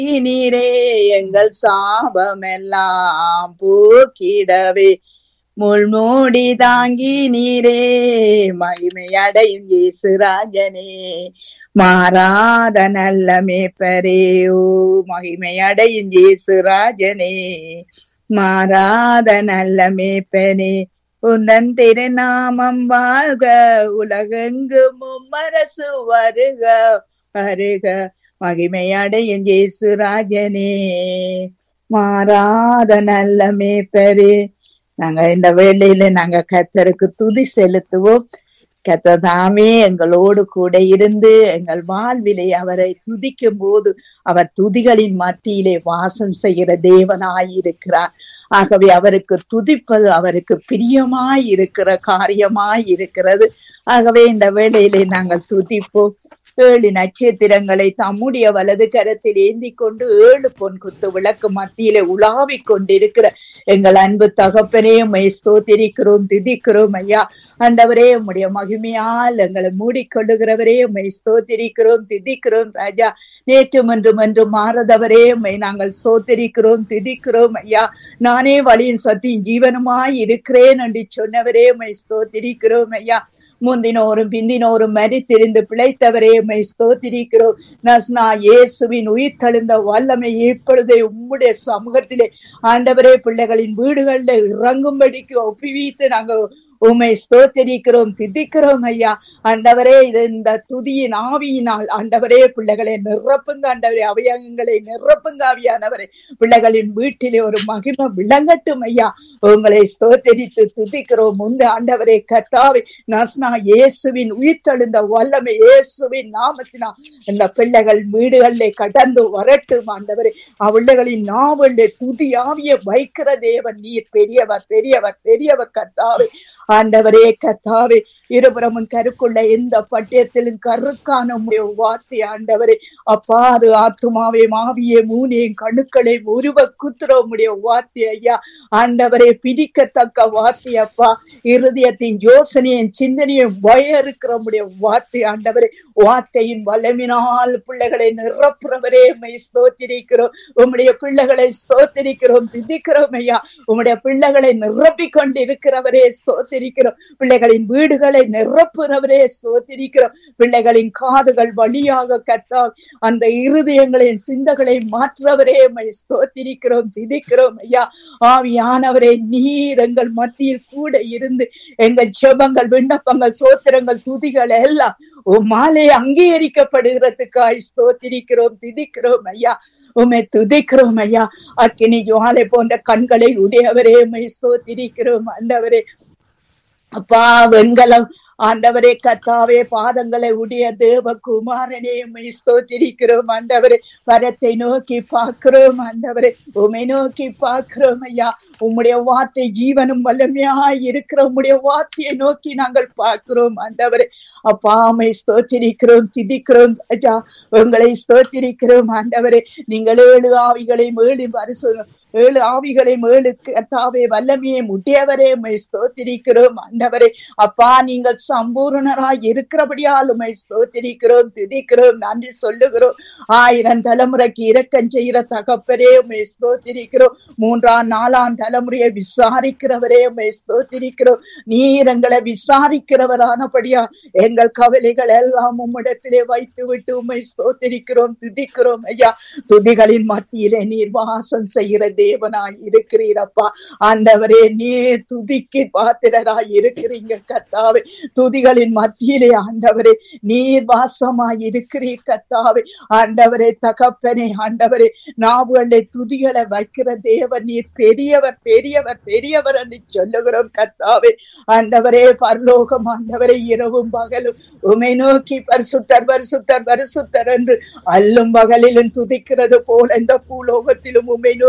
நீரே எங்கள் சாபமெல்லாம் போக்கிடவே முள்மூடி தாங்கி நீரே மகிமை அடையும் இயேசுராஜனே மாறாத நல்ல மேப்பரே ஓ மகிமை அடையும் இயேசுராஜனே மாறாத நல்ல மேப்பனே உந்தன் திருநாமம் வாழ்க உலகெங்கும் உம்மரசு வருக வருக மகிமை அடையும் இயேசுராஜனே மாறாத நல்ல மேப்பரே நாங்க இந்த வேளையில நாங்க கத்தருக்கு துதி செலுத்துவோம் கத்ததாமே எங்களோடு கூட இருந்து எங்கள் வாழ்விலே அவரை துதிக்கும் போது அவர் துதிகளின் மத்தியிலே வாசம் செய்கிற தேவனாய் இருக்கிறார் ஆகவே அவருக்கு துதிப்பது அவருக்கு பிரியமாய் இருக்கிற காரியமாய் இருக்கிறது ஆகவே இந்த வேளையிலே நாங்கள் துதிப்போம் ஏழு நட்சத்திரங்களை தம்முடைய வலது கரத்தில் ஏந்தி கொண்டு ஏழு பொன் குத்து விளக்கு மத்தியிலே உலாவிக் கொண்டிருக்கிற எங்கள் அன்பு தகப்பனே உம்மை ஸ்தோத்திரிக்கிறோம் திதிக்கிறோம் ஐயா ஆண்டவரே உம்முடைய மகிமையால் எங்களை மூடிக்கொள்ளுகிறவரே உம்மை ஸ்தோத்திரிக்கிறோம் திதிக்கிறோம் ராஜா நேற்றும் என்றும் என்றும் மாறதவரே உம்மை நாங்கள் சோத்தரிக்கிறோம் திதிக்கிறோம் ஐயா நானே வழியின் சத்தியும் ஜீவனுமாய் இருக்கிறேன் என்று சொன்னவரே உம்மை ஸ்தோத்திரிக்கிறோம் ஐயா முந்தினோரும் பிந்தினோரும் மறித்திருந்து பிழைத்தவரே உம்மை ஸ்தோத்திரிக்கிறோம் நஸ்னா இயேசுவின் உயிர் தழுந்த வல்லமை இப்பொழுதே உம்முடைய சமூகத்திலே ஆண்டவரே பிள்ளைகளின் வீடுகளில் இறங்கும்படிக்கு ஒப்புவித்து நாங்கள் உம்மை ஸ்தோத்தரிக்கிறோம் திதிக்கிறோம் ஐயா ஆண்டவரே இது இந்த துதியின் ஆவியினால் ஆண்டவரே பிள்ளைகளை நிரப்புங்க ஆண்டவரே அவயங்களை நிரப்புங்க ஆவியானவரே பிள்ளைகளின் வீட்டிலே ஒரு மகிமை விளங்கட்டும் ஐயா உங்களை ஸ்தோத்தரித்து துதிக்கிறோம் முந்த ஆண்டவரே கத்தாவே நஸ்னா இயேசுவின் உயிர்த்தெழுந்த வல்லமை இயேசுவின் நாமத்தினா இந்த பிள்ளைகள் வீடுகளிலே கடந்து வரட்டும் ஆண்டவரே அவ்விள்ளைகளின் நாவலே துதி ஆவிய வைக்கிற தேவன் நீர் பெரியவர் பெரியவர் பெரியவர் கத்தாவே ஆண்டவரே கத்தாவே இருபுறமும் கருக்குள்ள எந்த பட்டியத்திலும் கருக்கான உம்முடைய வார்த்தை ஆண்டவரே அப்பா அது ஆத்துமாவே மாவியே மூனேன் கணுக்களை உருவ குத்துற உம்முடைய வார்த்தை ஐயா ஆண்டவரே பிடிக்கத்தக்க வார்த்தை அப்பா இருதயத்தின் யோசனையின் சிந்தனையும் பயருக்கிற உம்முடைய வார்த்தை ஆண்டவரே வார்த்தையின் வல்லமினால் பிள்ளைகளை நிரப்புறவரே உம்மை ஸ்தோத்திரிக்கிறோம் உம்முடைய பிள்ளைகளை ஸ்தோத்திரிக்கிறோம் சிந்திக்கிறோம் ஐயா உம்முடைய பிள்ளைகளை நிரப்பிக் கொண்டிருக்கிறவரே ஸ்தோத்திரிக்கிறோம் பிள்ளைகளின் வீடுகளை நிரப்புறவரே ஸ்தோத்திரிக்கிறோம் பிள்ளைகளின் காதுகள் வழியாக கத்தா அந்த இருதயங்களின் சிந்தகளை மாற்றவரே உம்மை ஸ்தோத்திரிக்கிறோம் சிதிக்கிறோம் ஐயா ஆவியானவரே நீர் எங்கள் மத்தியில் கூட இருந்து எங்கள் ஜெபங்கள் விண்ணப்பங்கள் சோத்திரங்கள் துதிகள் எல்லாம் உமாலே அங்கீகரிக்கப்படுகிறதுக்காய் ஸ்தோத்திரிக்கிறோம் திதிக்கிறோம் ஐயா உமை துதிக்கிறோம் ஐயா அக்கினி ஜுவாலை போன்ற கண்களை உடையவரே உமை ஸ்தோத்திரிக்கிறோம் அந்தவரே அப்பா வெண்கலம் ஆண்டவரே கத்தாவே பாதங்களை உடைய தேவ குமாரனே உமை ஸ்தோத்திரிக்கிறோம் ஆண்டவரே பரத்தை நோக்கி பார்க்கிறோம் ஆண்டவரே உமை நோக்கி பார்க்கிறோம் ஐயா உம்முடைய வார்த்தை ஜீவனும் வல்லமையாய் இருக்கிற உம்முடைய வார்த்தையை நோக்கி நாங்கள் பார்க்கிறோம் ஆண்டவரே அப்பா உமை ஸ்தோத்திரிக்கிறோம் திதிக்கிறோம் ஐயா உங்களை ஸ்தோத்திரிக்கிறோம் ஆண்டவரே நீங்கள் ஏழு ஆவிகளை மேலு பரிசு ஏழு ஆவிகளை மேலு கத்தாவே வல்லமையை முட்டியவரே உமை ஸ்தோத்திரிக்கிறோம் ஆண்டவரே அப்பா நீங்கள் சம்பூர்ணராய் இருக்கிறபடியால் உமை ஸ்தோத்திரிக்கிறோம் துதிக்கிறோம் நன்றி சொல்லுகிறோம் ஆயிரம் தலைமுறைக்கு இரக்கம் செய்கிற தகப்பரே உமை ஸ்தோத்திரிக்கிறோம் மூன்றாம் நாலாம் தலைமுறையை விசாரிக்கிறவரே உமை ஸ்தோத்திரிக்கிறோம் நீர் எங்களை விசாரிக்கிறவரானபடியா எங்கள் கவலைகள் எல்லாம் உம்மிடத்திலே வைத்து விட்டு உமை ஸ்தோத்திரிக்கிறோம் துதிக்கிறோம் ஐயா துதிகளின் மத்தியிலே நீர் வாசம் செய்கிற தேவனாய் இருக்கிறீரப்பா ஆண்டவரே நீர் துதிக்கு பாத்திரராய் இருக்கிறீங்க கத்தாவே துதிகளின் மத்தியிலே ஆண்டவரே நீர் வாசமாய் இருக்கிறீர் கத்தாவே ஆண்டவரே தகப்பனே ஆண்டவரே நாவுகளை துதிகளை வைக்கிற தேவன் நீர் பெரியவர் பெரியவர் பெரியவர் என்று சொல்லுகிறோம் கத்தாவே ஆண்டவரே பரலோகம் ஆண்டவரே இரவும் பகலும் உமை நோக்கி பரிசுத்தர் பரிசுத்தர் பரிசுத்தர் என்று அல்லும் பகலிலும் துதிக்கிறது போல இந்த பூலோகத்திலும் உமை நோக்கி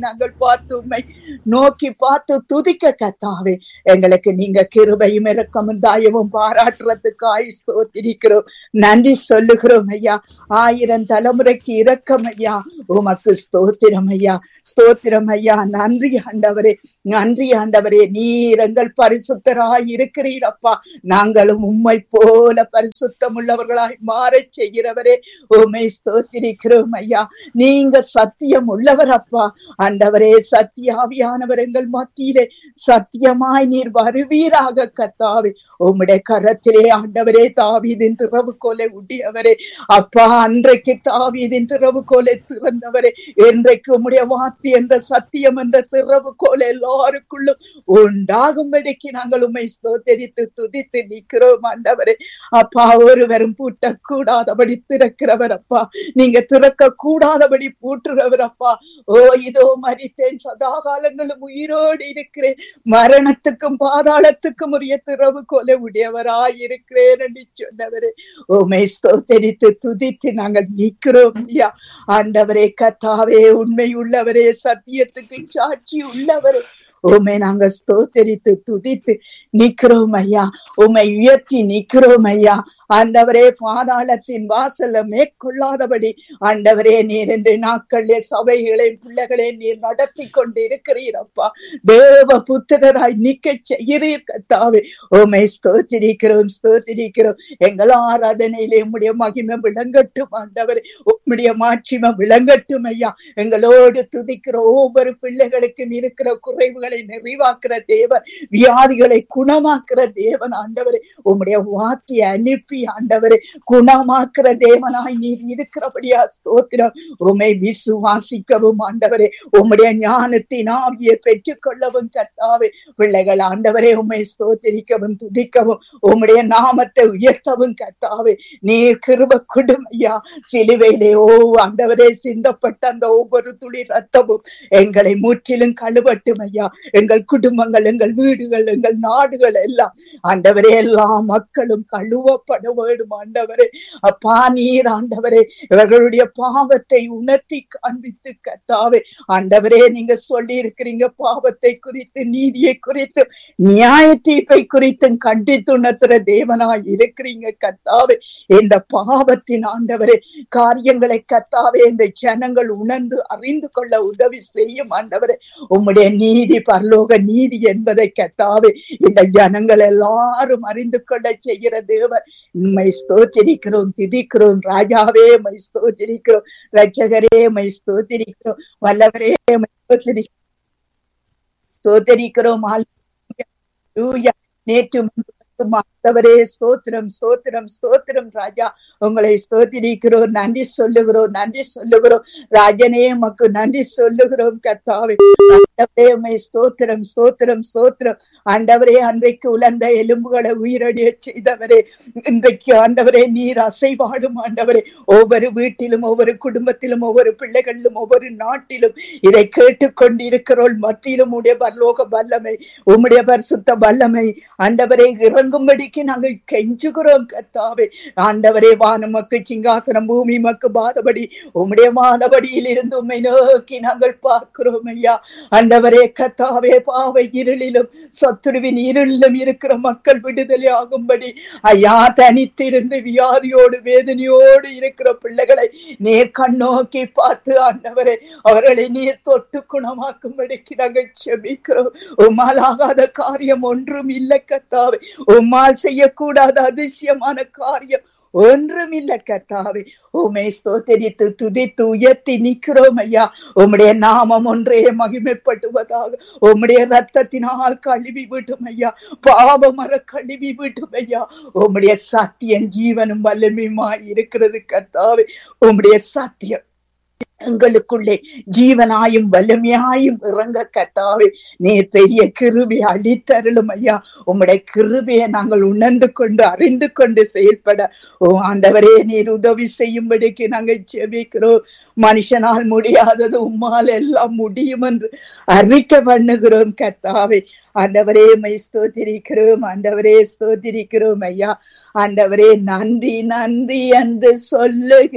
நாங்கள் பார்த்து உண்மை நோக்கி பார்த்து துதிக்க கத்தாவே எங்களுக்கு நீங்க கிருபையும் இறக்கமும் தாயமும் பாராட்டுறதுக்காய் ஸ்தோத்திரிக்கிறோம் நன்றி சொல்லுகிறோம் ஐயா ஆயிரம் தலைமுறைக்கு இரக்கம் ஐயா உமக்கு ஸ்தோத்திரம் ஐயா ஸ்தோத்திரம் ஐயா நன்றி ஆண்டவரே நன்றி ஆண்டவரே நீர் எங்கள் பரிசுத்தராய் இருக்கிறீரப்பா நாங்களும் உம்மை போல பரிசுத்தம் உள்ளவர்களாய் மாறச் செய்கிறவரே உமை ஸ்தோத்திரிக்கிறோம் ஐயா நீங்க சத்தியம் உள்ளவர் அப்பா ஆண்டவரே சத்தியாவியானவர் எங்கள் மத்தியிலே சத்தியமாய் நீர் வருவீராக கத்தாவே உம்முடைய கரத்திலே ஆண்டவரே தாவீதின் திறவுகோலை உடையவரே அப்பா அன்றைக்கு தாவீதின் திறவுகோலை திறந்தவரே இன்றைக்கு உம்முடைய வார்த்தை என்ற சத்தியம் என்ற திறவுகோல் எல்லாருக்குள்ளும் உண்டாகும்படிக்கு நாங்கள் உண்மை ஸ்தோத்தரித்து துதித்து நிற்கிறோம் ஆண்டவரே அப்பா ஒருவரும் பூட்டக்கூடாதபடி திறக்கிறவர் அப்பா நீங்க திறக்க கூடாதபடி பூட்டுறவர் அப்பா ஓ இதோ மறித்தேன் சதா காலங்களும் உயிரோடு இருக்கிறேன் மரணத்துக்கும் பாதாளத்துக்கும் உரிய திறவு கொலை உடையவராய் இருக்கிறேன் என்று சொன்னவரே உமை ஸ்தோத்தரித்து துதித்து நாங்கள் நிற்கிறோம் ஐயா ஆண்டவரே கத்தாவே உண்மை உள்ளவரே சத்தியத்துக்கு சாட்சி உள்ளவரே உமை நாங்க ஸ்தோத்தரித்து துதித்து நிக்கிறோம் ஐயா உமை உயர்த்தி நிக்கிறோம் ஐயா ஆண்டவரே பாதாளத்தின் வாசல்ல மேற்கொள்ளாதபடி ஆண்டவரே நீர் என்று நாட்களிலே சபைகளை பிள்ளைகளை நீர் நடத்தி கொண்டு இருக்கிறீரப்பா தேவ புத்திரராய் நிக்க செய்கிறீர் கத்தாவே உமை ஸ்தோத்திரிக்கிறோம் ஸ்தோத்திரிக்கிறோம் எங்கள் ஆராதனையிலே உம்முடைய மகிமை விளங்கட்டும் ஆண்டவரே உம்முடைய மாட்சிமை விளங்கட்டும் ஐயா எங்களோடு துதிக்கிற ஒவ்வொரு பிள்ளைகளுக்கும் இருக்கிற குறைவுகளை நிறைவாக்குற தேவன் வியாதிகளை குணமாக்குற தேவன் ஆண்டவரே உம்முடைய வார்த்தையை அனுப்பி ஆண்டவரே குணமாக்குற தேவனாய் நீர் இருக்கிறபடியா ஸ்தோத்திரம் உமை விசுவாசிக்கவும் ஆண்டவரே உம்முடைய ஞானத்தின் ஆவியை பெற்றுக்கொள்ளவும் கத்தாவே பிள்ளைகள் ஆண்டவரே உம்மை ஸ்தோத்திரிக்கவும் துதிக்கவும் உம்முடைய நாமத்தை உயர்த்தவும் கத்தாவே நீர் கிருப குடுமையா சிலுவையிலே ஓ ஆண்டவரே சிந்தப்பட்ட அந்த ஒவ்வொரு துளி ரத்தமும் எங்களை முற்றிலும் கழுவட்டும் ஐயா எங்கள் குடும்பங்கள் எங்கள் வீடுகள் எங்கள் நாடுகள் எல்லாம் ஆண்டவரே எல்லா மக்களும் கழுவப்பட வேண்டும் ஆண்டவரே அப்பா நீர் ஆண்டவரே இவர்களுடைய பாவத்தை உணர்த்தி காண்பித்து கத்தாவே ஆண்டவரே நீங்க சொல்லி இருக்கிறீங்க பாவத்தை குறித்து நீதியை குறித்து நியாய தீர்ப்பை குறித்தும் கண்டித்து உணர்த்துற தேவனாய் இருக்கிறீங்க கத்தாவே இந்த பாவத்தின் ஆண்டவரே காரியங்களை கத்தாவே இந்த ஜனங்கள் உணர்ந்து அறிந்து கொள்ள உதவி செய்யும் ஆண்டவரே உம்முடைய நீதி பரலோக நீதி என்பதை கத்தாவே இந்த ஜனங்கள் எல்லாரும் அறிந்து கொள்ள செய்கிற தேவன் உண்மை ஸ்தோத்திரிக்கிறோம் திதிக்கிறோம் ராஜாவே மை ஸ்தோத்திரிக்கிறோம் ரட்சகரே மை ஸ்தோத்திரிக்கிறோம் வல்லவரே மை ஸ்தோத்திரி ஸ்தோத்திரிக்கிறோம் ஹalleluya. நேற்று மாத்தவரே ஸ்தோத்திரம் ஸ்தோத்திரம் ஸ்தோத்திரம் ராஜா உங்களை ஸ்தோத்திரிக்கிறோம் நன்றி சொல்லுகிறோம் நன்றி சொல்லுகிறோம் ராஜனே மக்கு நன்றி சொல்லுகிறோம் கத்தாவே ஆண்டவரே உம்மை ஸ்தோத்திரம் ஸ்தோத்திரம் ஸ்தோத்திரம் ஆண்டவரே அன்றைக்கு உலர்ந்த எலும்புகளை உயிரடைய செய்தவரே இன்றைக்கு ஆண்டவரே நீர் அசைவாடும் ஆண்டவரே ஒவ்வொரு வீட்டிலும் ஒவ்வொரு குடும்பத்திலும் ஒவ்வொரு பிள்ளைகளிலும் ஒவ்வொரு நாட்டிலும் இதை கேட்டுக்கொண்டிருக்கிறோள் மத்தியிலும் உடைய பரலோக வல்லமை உம்முடைய பரிசுத்த வல்லமை ஆண்டவரே இறங்கும்படிக்கு நாங்கள் கெஞ்சுகிறோம் கத்தாவே ஆண்டவரே வானமக்கு சிங்காசனம் பூமி மக்கு பாதபடி உம்முடைய மாதபடியில் இருந்து உம்மை நோக்கி நாங்கள் பார்க்கிறோம் ஐயா ஆண்டவரே கத்தாவே பாவை இருளிலும் சத்துருவின் இருளிலும் இருக்கிற மக்கள் விடுதலை ஆகும்படி ஐயா தனித்திருந்து வியாதியோடு வேதனையோடு இருக்கிற பிள்ளைகளை நீர் கண்ணோக்கி பார்த்து ஆண்டவரே அவர்களை நீர் தொட்டு குணமாக்கும்படிக்கு நாங்கள் செபிக்கிறோம் உம்மால் ஆகாத காரியம் ஒன்றும் இல்லை கத்தாவே உம்மால் செய்யக்கூடாத அதிசயமான காரியம் ஒன்றும் இல்ல கர்த்தாவே உமை ஸ்தோத்தரித்து துதித்து உயர்த்தி நிக்கிறோம் ஐயா உம்முடைய நாமம் ஒன்றே மகிமைப்படுவதாக உம்முடைய ரத்தத்தினால் கழுவி விட்டும் ஐயா பாவ மர கழுவி விட்டும் ஐயா உம்முடைய சத்தியம் ஜீவனும் வல்லமையுமா இருக்கிறது கர்த்தாவே உம்முடைய சத்தியம் எங்களுக்குள்ளே ஜீவனாயும் வல்லமையாயும் இறங்க கத்தாவே நீர் பெரிய கிருபை அளித்தருளும் ஐயா உம்முடைய கிருபையை நாங்கள் உணர்ந்து கொண்டு அறிந்து கொண்டு செயல்பட ஓ ஆண்டவரே நீர் உதவி செய்யும்படிக்கு நாங்கள் ஜெபிக்கிறோம் மனுஷனால் முடியாதது உம்மால் எல்லாம் முடியும் என்று அறிக்கை பண்ணுகிறோம் கத்தாவே ஆண்டவரே மை ஸ்தோத்திரிக்கிறோம் ஆண்டவரே ஸ்தோத்திரிக்கிறோம் ஐயா ஆண்டவரே நன்றி நன்றி என்று சொல்லுகிறோம்